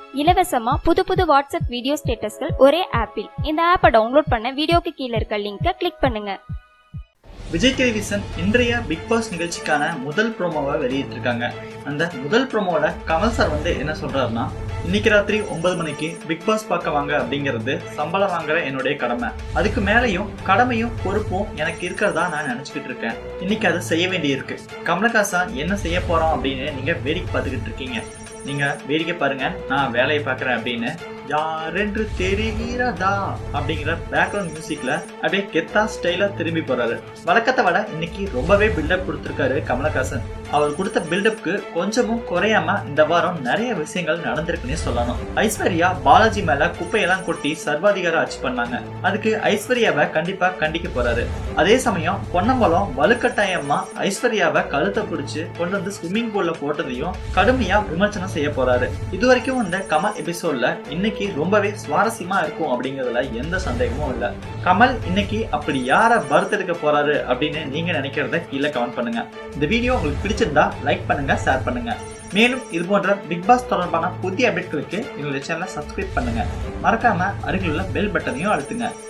இலவசமா புது புது வாட்ஸ்அப் வீடியோ ஸ்டேட்டஸ்கள் ஒரே ஆப்பில் இந்த ஆப்பை டவுன்லோட் பண்ண வீடியோக்கு கீழே இருக்க லிங்கை கிளிக் பண்ணுங்க விஜய் டெலிவிஷன் இன்றைய பிக் பாஸ் நிகழ்ச்சிக்கான முதல் ப்ரோமோவை வெளியிட்டிருக்காங்க அந்த முதல் ப்ரோமோல கமல் சார் வந்து என்ன சொல்றாருன்னா இன்னைக்கு ராத்திரி ஒன்பது மணிக்கு பிக் பாஸ் பார்க்க வாங்க அப்படிங்கிறது சம்பளம் வாங்குற என்னுடைய கடமை அதுக்கு மேலேயும் கடமையும் பொறுப்பும் எனக்கு இருக்கிறதா நான் நினைச்சுக்கிட்டு இருக்கேன் இன்னைக்கு அதை செய்ய வேண்டியிருக்கு கமலஹாசன் என்ன செய்ய போறோம் அப்படின்னு நீங்க வேடிக்கை பார்த்துக்கிட்டு இருக்கீங்க நீங்க வேடிக்கை பாருங்க நான் வேலையை பார்க்கறேன் அப்படின்னு யாரென்று தெரிகிறதா அப்படிங்கிற பேக்ரவுண்ட் மியூசிக்ல அப்படியே கெத்தா ஸ்டைலா திரும்பி போறாரு வழக்கத்தை விட இன்னைக்கு ரொம்பவே பில்டப் கொடுத்திருக்காரு கமலஹாசன் அவர் கொடுத்த பில்டப்க்கு கொஞ்சமும் குறையாம இந்த வாரம் நிறைய விஷயங்கள் நடந்திருக்குன்னே சொல்லணும் ஐஸ்வர்யா பாலாஜி மேல குப்பையெல்லாம் கொட்டி சர்வாதிகார ஆட்சி பண்ணாங்க அதுக்கு ஐஸ்வர்யாவை கண்டிப்பா கண்டிக்க போறாரு அதே சமயம் பொன்னம்பலம் வலுக்கட்டாயமா ஐஸ்வர்யாவை கழுத்தை பிடிச்சு கொண்டு வந்து ஸ்விம்மிங் பூல்ல போட்டதையும் கடுமையா விமர்சனம் செய்ய போறாரு இது வரைக்கும் இந்த கமல் எபிசோட்ல இன்னைக்கு ரொம்பவே சுவாரஸ்யமா இருக்கும் அப்படிங்கறதுல எந்த சந்தேகமும் இல்ல கமல் இன்னைக்கு அப்படி யாரை பர்த்தெடுக்க போறாரு அப்படின்னு நீங்க நினைக்கிறத கீழே கமெண்ட் பண்ணுங்க இந்த வீடியோ உங்களுக்கு பிடிச்சிருந்தா லைக் பண்ணுங்க ஷேர் பண்ணுங்க மேலும் இது போன்ற பிக் பாஸ் தொடர்பான புதிய அப்டேட்களுக்கு எங்களுடைய சேனலை சப்ஸ்கிரைப் பண்ணுங்க மறக்காம அருகில் உள்ள பெல் பட்டனையும் அழுத்துங்க